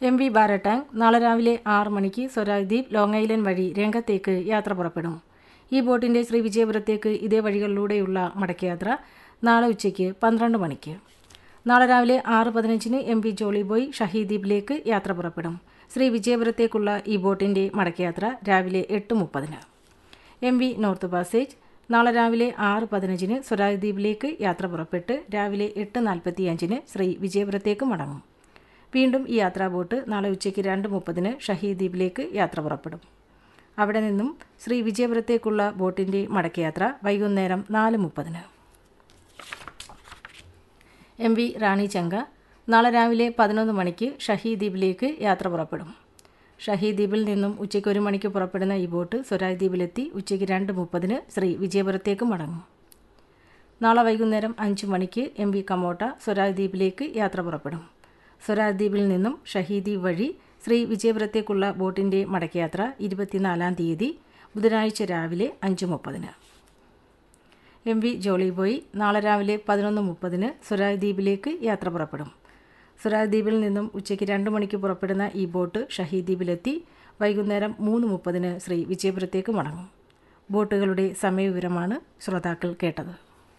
M V Baratang നാളെ രാവിലെ ആറ് മണിക്ക് സ്വരാജ്ദ്വീപ് ലോങ് ഐലൻഡ് വഴി രംഗത്തേക്ക് യാത്ര പുറപ്പെടും ഈ ബോട്ടിന്റെ ശ്രീ വിജയപുരത്തേക്ക് ഇതേ വഴികളിലൂടെയുള്ള മടക്കയാത്ര നാളെ ഉച്ചയ്ക്ക് പന്ത്രണ്ട് മണിക്ക് നാളെ രാവിലെ ആറ് പതിനഞ്ചിന് എം വി ജോളിബോയ് ഷഹീദ്വീപിലേക്ക് യാത്ര പുറപ്പെടും ശ്രീ വിജയപുരത്തേക്കുള്ള ഈ ബോട്ടിന്റെ മടക്കയാത്ര രാവിലെ എട്ട് മുപ്പതിന് എം വി നോർത്ത് പാസേജ് നാളെ രാവിലെ ആറ് പതിനഞ്ചിന് സ്വരാജ് ദ്വീപിലേക്ക് യാത്ര പുറപ്പെട്ട് രാവിലെ എട്ട് നാൽപ്പത്തിയഞ്ചിന് ശ്രീ വിജയപുരത്തേക്ക് മടങ്ങും വീണ്ടും ഈ യാത്രാ ബോട്ട് നാളെ ഉച്ചയ്ക്ക് രണ്ട് മുപ്പതിന് ഷഹീദ് ദ്വീപിലേക്ക് യാത്ര പുറപ്പെടും അവിടെ നിന്നും ശ്രീ വിജയപുരത്തേക്കുള്ള ബോട്ടിൻ്റെ മടക്കയാത്ര വൈകുന്നേരം നാല് മുപ്പതിന് എം വി റാണി ചങ്ക നാളെ രാവിലെ പതിനൊന്ന് മണിക്ക് ഷഹീദ് ദ്വീപിലേക്ക് യാത്ര പുറപ്പെടും ഷഹീദ് ദ്വീപിൽ നിന്നും ഉച്ചയ്ക്ക് ഒരു മണിക്ക് പുറപ്പെടുന്ന ഈ ബോട്ട് സ്വരാജ് ദ്വീപിലെത്തി ഉച്ചയ്ക്ക് രണ്ട് മുപ്പതിന് ശ്രീ വിജയപുരത്തേക്ക് മടങ്ങും നാളെ വൈകുന്നേരം അഞ്ച് മണിക്ക് എം വി കമോട്ട സ്വരാജ് ദ്വീപിലേക്ക് യാത്ര പുറപ്പെടും സ്വരാജ് ദ്വീപിൽ നിന്നും ഷഹീദ് ദ്വീപ് വഴി ശ്രീ വിജയപുരത്തേക്കുള്ള ബോട്ടിൻ്റെ മടക്കയാത്ര ഇരുപത്തിനാലാം തീയതി ബുധനാഴ്ച രാവിലെ അഞ്ച് മുപ്പതിന് എം വി ജോളിബോയ് നാളെ രാവിലെ പതിനൊന്ന് മുപ്പതിന് സ്വരാജ് ദ്വീപിലേക്ക് യാത്ര പുറപ്പെടും സ്വരാജ് ദ്വീപിൽ നിന്നും ഉച്ചയ്ക്ക് രണ്ട് മണിക്ക് പുറപ്പെടുന്ന ഈ ബോട്ട് ഷഹീദ് ദ്വീപിലെത്തി വൈകുന്നേരം മൂന്ന് മുപ്പതിന് ശ്രീ വിജയപുരത്തേക്ക് മടങ്ങും ബോട്ടുകളുടെ സമയവിവരമാണ് ശ്രോതാക്കൾ കേട്ടത്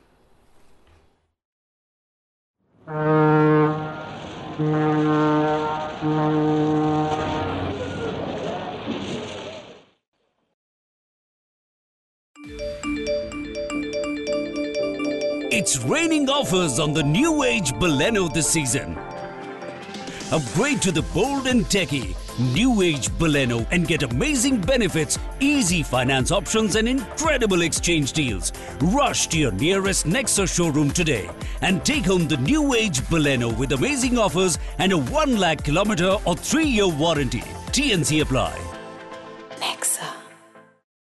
It's raining offers on the new age Baleno this season. Upgrade to the bold and techy new age Baleno and get amazing benefits, easy finance options, and incredible exchange deals. Rush to your nearest Nexa showroom today and take home the new age Baleno with amazing offers and a 1 lakh kilometer or 3 year warranty. TNC apply. Nexa.